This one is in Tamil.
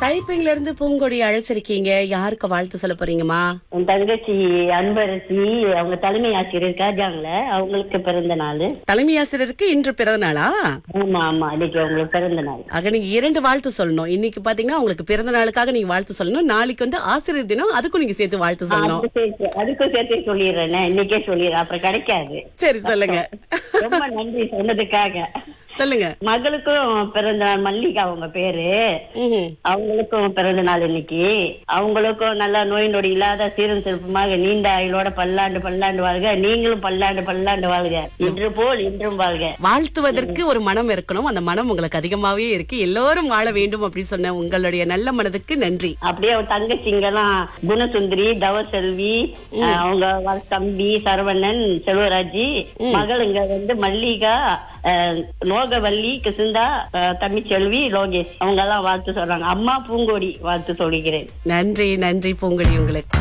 டைப்பிங்ல இருந்து பூங்கொடி அழைச்சிருக்கீங்க யாருக்கு வாழ்த்து சொல்ல போறீங்கம்மா என் தங்கச்சி அன்பரசி அவங்க தலைமை ஆசிரியர் காஜாங்கள அவங்களுக்கு பிறந்த நாள் தலைமை ஆசிரியருக்கு இன்று பிறந்த நாளா ஆமா ஆமா இன்னைக்கு அவங்களுக்கு பிறந்த நாள் ஆக நீங்க இரண்டு வாழ்த்து சொல்லணும் இன்னைக்கு பாத்தீங்கன்னா உங்களுக்கு பிறந்த நாளுக்காக நீங்க வாழ்த்து சொல்லணும் நாளைக்கு வந்து ஆசிரியர் தினம் அதுக்கும் நீங்க சேர்த்து வாழ்த்து சொல்லணும் அதுக்கு சேர்த்து அதுக்கும் சேர்த்தே சொல்லிடுறேனே இன்னைக்கே சொல்லிடுறேன் அப்புறம் கிடைக்காது சரி சொல்லுங்க ரொம்ப நன்றி சொன்னதுக்காக சொல்லுங்க மகளுக்கும் பிறந்த நாள் மல்லிகா அவங்க பேரு ம்ஹும். அவங்களுக்கும் பிறந்த நாள் இன்னைக்கு அவங்களுக்கும் நல்லா நோய் நொடி இல்லாத சீரும் சிறப்புமாக நீண்ட ஆயுளோட பல்லாண்டு பல்லாண்டு வாழ்க நீங்களும் பல்லாண்டு பல்லாண்டு வாழ்க இன்று போல் இன்றும் வாழ்க வாழ்த்துவதற்கு ஒரு மனம் இருக்கணும் அந்த மனம் உங்களுக்கு அதிகமாவே இருக்கு எல்லோரும் வாழ வேண்டும் அப்படின்னு சொன்ன உங்களுடைய நல்ல மனதுக்கு நன்றி அப்படியே அவன் தங்கச்சிங்கெல்லாம் குணசுந்தரி தவசெல்வி அஹ், அவங்க வ- தம்பி சரவணன் செல்வராஜி மகளுங்க வந்து மல்லிகா அஹ், நோகவல்லி கிருஷ்ணா அஹ், தமிழ்ச்செல்வி லோகேஷ் அவங்க எல்லாம் வாழ்த்து சொல்றாங்க அம்மா பூங்கோடி வாழ்த்து சொல்கிறேன் நன்றி நன்றி பூங்கொடி உங்களுக்கு